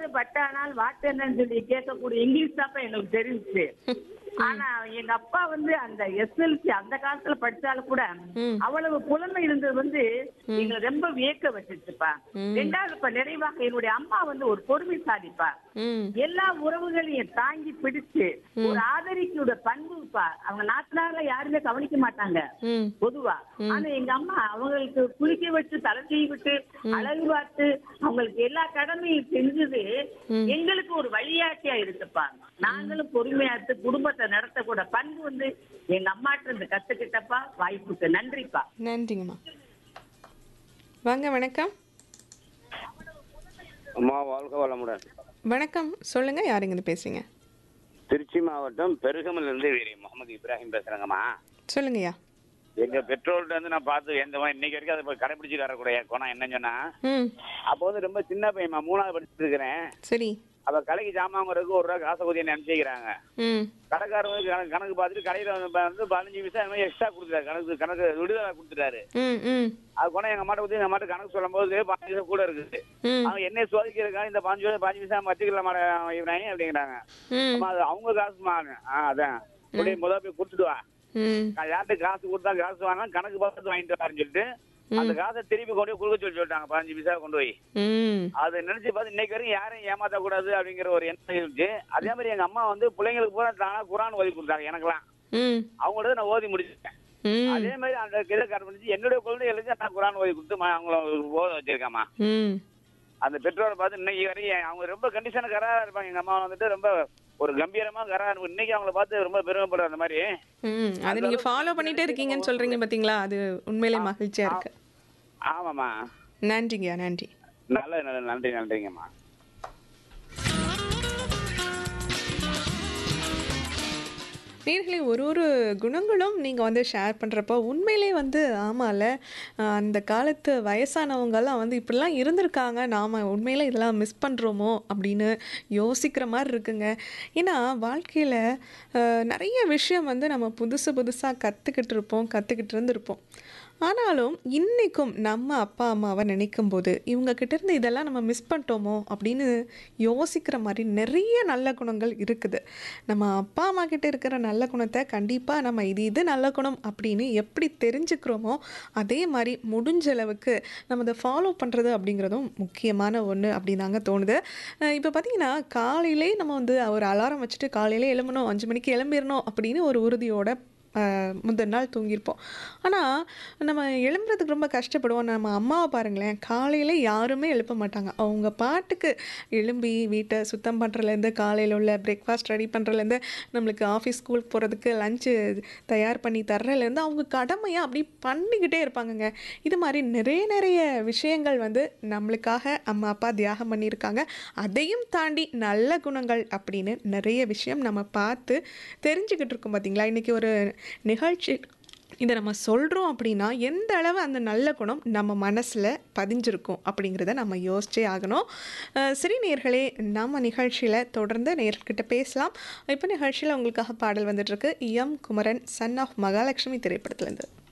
பாடு பட்டானால் வாட்டு என்னன்னு சொல்லி கேட்கக்கூடிய இங்கிலீஷ் தாப்பா எனக்கு தெரிஞ்சுச்சு ஆனா எங்க அப்பா வந்து அந்த எஸ்எல்சி அந்த காலத்துல படிச்சாலும் கூட ம். அவ்வளவு புலமை இருந்தது வந்து எங்களை ரொம்ப வியக்க வச்சுச்சுப்பா ரெண்டாவது இப்ப நிறைவாக என்னுடைய அம்மா வந்து ஒரு பொறுமைசாலிப்பா ம் எல்லா உறவுகளையும் தாங்கி பிடிச்சு ஒரு ஆதரிக்கூட பண்புப்பா அவங்க நாட்டுனால யாருமே கவனிக்க மாட்டாங்க ம் பொதுவா ஆனா எங்க அம்மா அவங்களுக்கு குளிக்க வச்சு தலை செய்ய விட்டு அழகு பார்த்து அவங்களுக்கு எல்லா கடமையும் செஞ்சது எங்களுக்கு ஒரு வழிகாட்டியா இருக்குப்பா நாங்களும் பொறுமையா இருந்து குடும்பத்தை நடத்தக்கூட பண்பு வந்து எங்க அம்மாட்ட இருந்து கத்துக்கிட்டப்பா வாய்ப்புக்கு நன்றிப்பா நன்றிங்கம்மா வாங்க வணக்கம் அம்மா வாழ்க வளமுடன் வணக்கம் சொல்லுங்க யாருங்க இருந்து பேசுறீங்க திருச்சி மாவட்டம் பெருகமிலிருந்து வீரி முகமது இப்ராஹிம் பேசுறேங்கம்மா சொல்லுங்கய்யா எங்க பெற்றோர்கிட்ட வந்து நான் பார்த்து எந்த மாதிரி இன்னைக்கு வரைக்கும் அதை கடைபிடிச்சு வரக்கூடிய குணம் என்னன்னு சொன்னா ம் அப்போ வந்து ரொம்ப சின்ன பையன்மா மூணாவது படிச்சுட்டு இருக்கிறேன் சரி அவ கடைக்கு ஜாமான் வாங்குறதுக்கு ஒரு ரூபா காசை ஊதி அனுப்பிச்சிக்கிறாங்க ம் கடைக்காரர் வந்து கணக்கு கணக்கு பார்த்துட்டு கடையில வந்து ப- வந்து பதினஞ்சு பைசா எக்ஸ்ட்ரா கொடுத்துட்டாரு கணக்கு கணக்கு விடுதலை கொடுத்துட்டாரு ம் ம் அது கொண்டா எங்க அம்மாட்ட ஊத்தி எங்க அம்மாட்ட கணக்கு சொல்லும் போது பதினஞ்சு பைசா கூட இருக்குது ம் அவங்க என்ன சோதிக்கிறதுக்காக இந்த பாஞ்சு பைசா பாஞ்சு பைசா வச்சுக்கல மாட்டேன் இவனாங்க அப்படிங்கிறாங்க ம் அம்மா, அது அவங்க காசுமா ஆ அதான் அப்படியே முதல்ல போய் கொடுத்துட்டு வா ம் நான் யார்கிட்ட காசு கொடுத்தா காசு வாங்கினா கணக்கு பார்த்து வாங்கிட்டு வரேன்னு சொல்லிட்டு அந்த காசை திருப்பி கொண்டு போய் கொடுக்க சொல்லி சொல்லிட்டாங்க பதினஞ்சு பைசா கொண்டு போய் ம் அதை நினைச்சு பார்த்து இன்னைக்கு வரைக்கும் யாரையும் ஏமாத்த கூடாது அப்படிங்கிற ஒரு எண்ணம் இருந்துச்சு அதே மாதிரி எங்க அம்மா வந்து பிள்ளைங்களுக்கு பூரா தானா குரான் ஓதி கொடுத்தாங்க எனக்கெல்லாம் ம் அவங்களோட நான் ஓதி முடிச்சிட்டேன் ம் அதே மாதிரி அந்த இதை கடைபிடிச்சு என்னுடைய குழந்தைகளுக்கு நான் குரான் ஓதி கொடுத்து ம- அவங்கள ஓத வச்சிருக்கேம்மா ம் அந்த பெற்றோரை பார்த்து இன்னைக்கு வரையும் அவங்க ரொம்ப கண்டிஷன் கராரா இருப்பாங்க எங்க அம்மா வந்துட்டு ரொம்ப ஒரு கம்பீரமா கராரா இருக்கும் இன்னைக்கு அவங்கள பார்த்து ரொம்ப பெருமைப்படுற அந்த மாதிரி ம் அதை நீங்க ஃபாலோ பண்ணிட்டே இருக்கீங்கன்னு சொல்றீங்க பாத்தீங்களா அது உண்மையிலே மகிழ்ச்சியா இருக்கு ஆமாம்மா நன்றிங்கய்யா நன்றி நல்ல நல்ல நன்றி நன்றிங்கம்மா நேர்களே ஒரு ஒரு குணங்களும் நீங்கள் வந்து ஷேர் பண்ணுறப்போ உண்மையிலே வந்து ஆமால அஹ் அந்த காலத்து வயசானவங்கெல்லாம் வந்து இப்படிலாம் இருந்திருக்காங்க நாம் உண்மையிலே இதெல்லாம் மிஸ் பண்ணுறோமோ அப்படின்னு யோசிக்கிற மாதிரி இருக்குங்க ஏன்னா வாழ்க்கையில் நிறைய விஷயம் வந்து நம்ம புதுசு புதுசாக கற்றுக்கிட்டு இருப்போம் கற்றுக்கிட்டு இருந்திருப்போம் ஆனாலும் இன்றைக்கும் நம்ம அப்பா அம்மாவை நினைக்கும் போது இவங்க கிட்ட இருந்து இதெல்லாம் நம்ம மிஸ் பண்ணிட்டோமோ அப்படின்னு யோசிக்கிற மாதிரி நிறைய நல்ல குணங்கள் இருக்குது நம்ம அப்பா அம்மா கிட்ட இருக்கிற நல்ல குணத்தை கண்டிப்பாக நம்ம இது இது நல்ல குணம் அப்படின்னு எப்படி தெரிஞ்சுக்கிறோமோ அதே மாதிரி முடிஞ்ச அளவுக்கு நம்ம அதை ஃபாலோ பண்ணுறது அப்படிங்கிறதும் முக்கியமான ஒன்று அப்படின்னாங்க தோணுது இப்போ பார்த்தீங்கன்னா காலையிலே நம்ம வந்து ஒரு அலாரம் வச்சுட்டு காலையிலே எழும்பணும் அஞ்சு மணிக்கு எழும்பிடணும் அப்படின்னு ஒரு உறுதியோட ஆஹ் முந்தின நாள் தூங்கியிருப்போம் ஆனால் நம்ம எழும்புறதுக்கு ரொம்ப கஷ்டப்படுவோம் நம்ம அம்மாவை பாருங்களேன் காலையில் யாருமே எழுப்ப மாட்டாங்க அவங்க பாட்டுக்கு எழும்பி வீட்டை சுத்தம் பண்ணுறதுலேருந்து காலையில் உள்ள பிரேக்ஃபாஸ்ட் ரெடி பண்ணுறதுலேருந்து நம்மளுக்கு ஆஃபீஸ் ஸ்கூல் போகிறதுக்கு லஞ்சு தயார் பண்ணி தர்றதுலேருந்து அவங்க கடமையாக அப்படி பண்ணிக்கிட்டே இருப்பாங்கங்க இது மாதிரி நிறைய நிறைய விஷயங்கள் வந்து நம்மளுக்காக அம்மா அப்பா தியாகம் பண்ணியிருக்காங்க அதையும் தாண்டி நல்ல குணங்கள் அப்படின்னு நிறைய விஷயம் நம்ம பார்த்து தெரிஞ்சுக்கிட்டு இருக்கோம் பார்த்தீங்களா இன்றைக்கி ஒரு நிகழ்ச்சி இதை நம்ம சொல்கிறோம் அப்படின்னா எந்த அளவு அந்த நல்ல குணம் நம்ம மனசில் பதிஞ்சிருக்கும் அப்படிங்கிறத நம்ம யோசிச்சே ஆகணும் அஹ் சரி நேர்களே நம்ம நிகழ்ச்சியில் தொடர்ந்து நேர்கிட்ட பேசலாம் இப்போ நிகழ்ச்சியில் உங்களுக்காக பாடல் வந்துட்டுருக்கு M Kumaran son of Mahalakshmi திரைப்படத்துலேருந்து